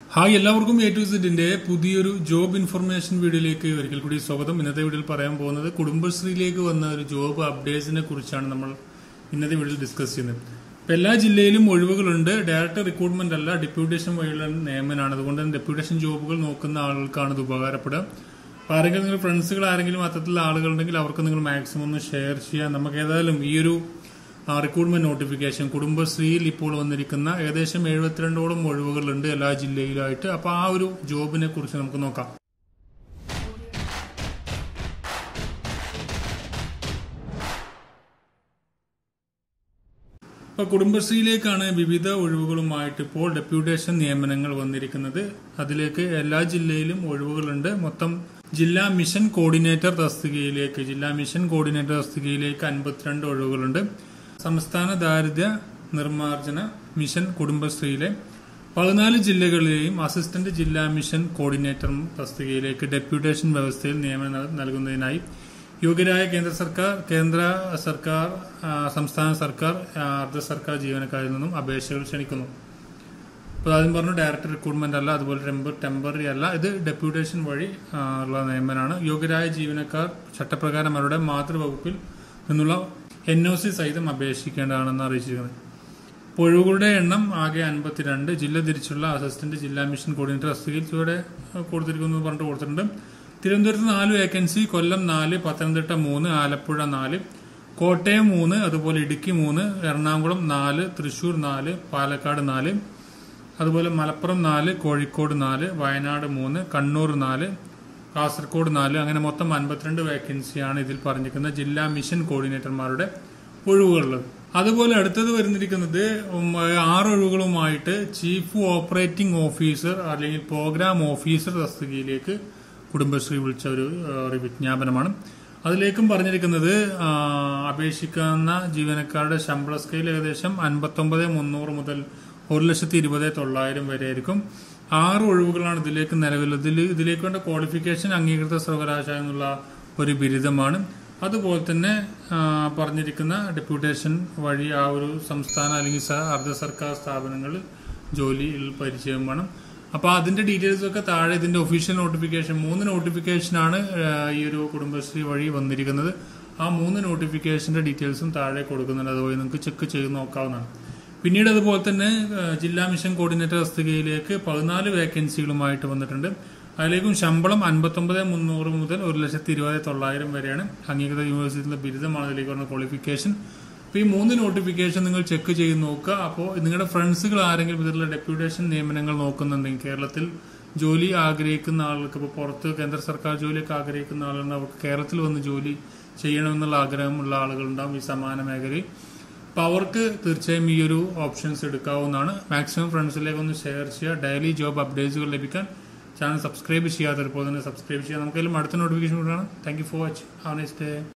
hi എല്ലാവർക്കും A to സെറ്റിന്റെ പുതിയൊരു ജോബ് ഇൻഫർമേഷൻ വീഡിയോയിലേക്ക് ഒരിക്കൽ കൂടി സ്വാഗതം ഇന്നത്തെ വീഡിയോയിൽ പറയാൻ പോകുന്നത് കുടുംബശ്രീയിലേക്ക് വന്ന ഒരു ജോബ് അപ്ഡേറ്റ്സിനെ കുറിച്ചാണ് നമ്മൾ ഇന്നത്തെ വീഡിയോയിൽ ഡിസ്കസ് ചെയ്യുന്നത് ഇപ്പൊ എല്ലാ ജില്ലയിലും ഒഴിവുകളുണ്ട് ഡയറക്റ്റ് റിക്രൂട്ട്മെന്റ് അല്ല ഡെപ്യൂട്ടേഷൻ വഴിയുള്ള നിയമനാണ് അതുകൊണ്ട് തന്നെ ഡെപ്യൂട്ടേഷൻ ജോബുകൾ നോക്കുന്ന ആളുകൾക്കാണ് ഇത് ഉപകാരപ്പെടുക അപ്പൊ ആരെങ്കിലും നിങ്ങൾ ഫ്രണ്ട്സുകൾ ആരെങ്കിലും അത്തരത്തിലുള്ള ആളുകളുണ്ടെങ്കിൽ അവർക്ക് നിങ്ങൾ മാക്സിമം ഒന്ന് ഷെയർ ചെയ്യാം നമുക്ക് ഏതായാലും ഈ ഒരു റിക്രൂട്ട്മെന്റ് നോട്ടിഫിക്കേഷൻ കുടുംബശ്രീയിൽ ഇപ്പോൾ വന്നിരിക്കുന്ന ഏകദേശം എഴുപത്തിരണ്ടോളം ഒഴിവുകളുണ്ട് എല്ലാ ജില്ലയിലായിട്ട് അപ്പൊ ആ ഒരു ജോബിനെ കുറിച്ച് നമുക്ക് നോക്കാം ഇപ്പൊ കുടുംബശ്രീയിലേക്കാണ് വിവിധ ഒഴിവുകളുമായിട്ട് ഇപ്പോൾ ഡെപ്യൂട്ടേഷൻ നിയമനങ്ങൾ വന്നിരിക്കുന്നത് അതിലേക്ക് എല്ലാ ജില്ലയിലും ഒഴിവുകളുണ്ട് മൊത്തം ജില്ലാ മിഷൻ കോർഡിനേറ്റർ തസ്തികയിലേക്ക് ജില്ലാ മിഷൻ കോർഡിനേറ്റർ തസ്തികയിലേക്ക് അൻപത്തിരണ്ട് ഒഴിവുകളുണ്ട് സംസ്ഥാന ദാരിദ്ര്യ നിർമ്മാർജ്ജന മിഷൻ കുടുംബശ്രീയിലെ പതിനാല് ജില്ലകളിലെയും അസിസ്റ്റന്റ് ജില്ലാ മിഷൻ കോർഡിനേറ്റർ തസ്തികയിലേക്ക് ഡെപ്യൂട്ടേഷൻ വ്യവസ്ഥയിൽ നിയമനം നൽകുന്നതിനായി യോഗ്യരായ കേന്ദ്ര സർക്കാർ കേന്ദ്ര സർക്കാർ ആ, സംസ്ഥാന സർക്കാർ ആ, അർദ്ധ സർക്കാർ ജീവനക്കാരിൽ നിന്നും അപേക്ഷകൾ ക്ഷണിക്കുന്നു അപ്പോൾ ആദ്യം പറഞ്ഞു ഡയറക്റ്റ് റിക്രൂട്ട്മെന്റ് അല്ല അതുപോലെ ടെമ്പർ ടെമ്പററി അല്ല ഇത് ഡെപ്യൂട്ടേഷൻ വഴി ആ, ഉള്ള നിയമനാണ് യോഗ്യരായ ജീവനക്കാർ ചട്ടപ്രകാരം അവരുടെ മാതൃവകുപ്പിൽ നിന്നുള്ള എൻ ഒ സി സഹിതം അപേക്ഷിക്കേണ്ടതാണെന്ന് അറിയിച്ചിരിക്കുന്നത് അപ്പോൾ ഒഴിവുകളുടെ എണ്ണം ആകെ അൻപത്തിരണ്ട് ജില്ല തിരിച്ചുള്ള അസിസ്റ്റന്റ് ജില്ലാ മിഷൻ കോർഡിനേറ്റർ തസ്തികയിൽ ചുവടെ കൊടുത്തിരിക്കുന്നു എന്ന് പറഞ്ഞിട്ട് കൊടുത്തിട്ടുണ്ട് തിരുവനന്തപുരത്ത് നാല് വേക്കൻസി കൊല്ലം നാല് പത്തനംതിട്ട മൂന്ന് ആലപ്പുഴ നാല് കോട്ടയം മൂന്ന് അതുപോലെ ഇടുക്കി മൂന്ന് എറണാകുളം നാല് തൃശൂർ നാല് പാലക്കാട് നാല് അതുപോലെ മലപ്പുറം നാല് കോഴിക്കോട് നാല് വയനാട് മൂന്ന് കണ്ണൂർ നാല് കാസർഗോഡ് നാല് അങ്ങനെ മൊത്തം അൻപത്തിരണ്ട് വേക്കൻസിയാണ് ഇതിൽ പറഞ്ഞിരിക്കുന്ന ജില്ലാ മിഷൻ കോർഡിനേറ്റർമാരുടെ ഒഴിവുകളുള്ളത് അതുപോലെ അടുത്തത് വരുന്നിരിക്കുന്നത് ഉം, ആറ് ഒഴിവുകളുമായിട്ട് ചീഫ് ഓപ്പറേറ്റിംഗ് ഓഫീസർ അല്ലെങ്കിൽ പ്രോഗ്രാം ഓഫീസർ തസ്തികയിലേക്ക് കുടുംബശ്രീ വിളിച്ച ഒരു ആ, ഒരു വിജ്ഞാപനമാണ് അതിലേക്കും പറഞ്ഞിരിക്കുന്നത് ആ, അപേക്ഷിക്കുന്ന ജീവനക്കാരുടെ ശമ്പള സ്കെയിൽ ഏകദേശം അൻപത്തൊമ്പത് മുന്നൂറ് മുതൽ ഒരു ലക്ഷത്തി ഇരുപത് തൊള്ളായിരം വരെ ആയിരിക്കും ആറ് ഒഴിവുകളാണ് ഇതിലേക്ക് നിലവിൽ ഇതിൽ ഇതിലേക്ക് വേണ്ട ക്വാളിഫിക്കേഷൻ അംഗീകൃത സർവകലാശാല എന്നുള്ള ഒരു ബിരുദമാണ് അതുപോലെ തന്നെ ആ, പറഞ്ഞിരിക്കുന്ന ഡെപ്യൂട്ടേഷൻ വഴി ആ ഒരു സംസ്ഥാന അല്ലെങ്കിൽ സ- അർദ്ധ സർക്കാർ സ്ഥാപനങ്ങളിൽ ജോലിയിൽ പരിചയം വേണം അപ്പൊ അതിന്റെ ഡീറ്റെയിൽസ് ഒക്കെ താഴെ ഇതിന്റെ ഒഫീഷ്യൽ നോട്ടിഫിക്കേഷൻ മൂന്ന് നോട്ടിഫിക്കേഷനാണ് ആ, ഈ ഒരു കുടുംബശ്രീ വഴി വന്നിരിക്കുന്നത് ആ മൂന്ന് നോട്ടിഫിക്കേഷന്റെ ഡീറ്റെയിൽസും താഴെ കൊടുക്കുന്നുണ്ട് അതുവഴി നിങ്ങൾക്ക് ചെക്ക് ചെയ്ത് നോക്കാവുന്നതാണ് പിന്നീട് അതുപോലെ തന്നെ ആ, ജില്ലാ മിഷൻ കോർഡിനേറ്റർ തസ്തികയിലേക്ക് പതിനാല് വേക്കൻസികളുമായിട്ട് വന്നിട്ടുണ്ട് അതിലേക്കും ശമ്പളം അൻപത്തൊമ്പത് മുന്നൂറ് മുതൽ ഒരു ലക്ഷത്തി ഇരുപത് തൊള്ളായിരം വരെയാണ് അംഗീകൃത യൂണിവേഴ്സിറ്റിയിലെ ബിരുദമാണ് അതിലേക്ക് വരുന്ന ക്വാളിഫിക്കേഷൻ അപ്പോൾ ഈ മൂന്ന് നോട്ടിഫിക്കേഷൻ നിങ്ങൾ ചെക്ക് ചെയ്ത് നോക്കുക അപ്പോൾ നിങ്ങളുടെ ഫ്രണ്ട്സുകൾ ആരെങ്കിലും ഇതിലുള്ള ഡെപ്യൂട്ടേഷൻ നിയമനങ്ങൾ നോക്കുന്നുണ്ടെങ്കിൽ കേരളത്തിൽ ജോലി ആഗ്രഹിക്കുന്ന ആളുകൾക്ക് ഇപ്പോൾ പുറത്ത് കേന്ദ്ര സർക്കാർ ജോലിയൊക്കെ ആഗ്രഹിക്കുന്ന ആളുകളുണ്ട് അവർക്ക് കേരളത്തിൽ വന്ന് ജോലി ചെയ്യണമെന്നുള്ള ആഗ്രഹമുള്ള ആളുകളുണ്ടാവും ഈ സമാന മേഖലയിൽ അപ്പോൾ അവർക്ക് തീർച്ചയായും ഈ ഒരു ഓപ്ഷൻസ് എടുക്കാവുന്നതാണ് മാക്സിമം ഫ്രണ്ട്സിലേക്ക് ഒന്ന് ഷെയർ ചെയ്യുക ഡെയിലി ജോബ് അപ്ഡേറ്റ്സുകൾ ലഭിക്കാൻ ചാനൽ സബ്സ്ക്രൈബ് ചെയ്യാത്തപ്പോൾ തന്നെ സബ്സ്ക്രൈബ് ചെയ്യുക നമുക്കെല്ലാം അടുത്ത നോട്ടിഫിക്കേഷൻ കൊടുക്കണം thank you for watch have nice day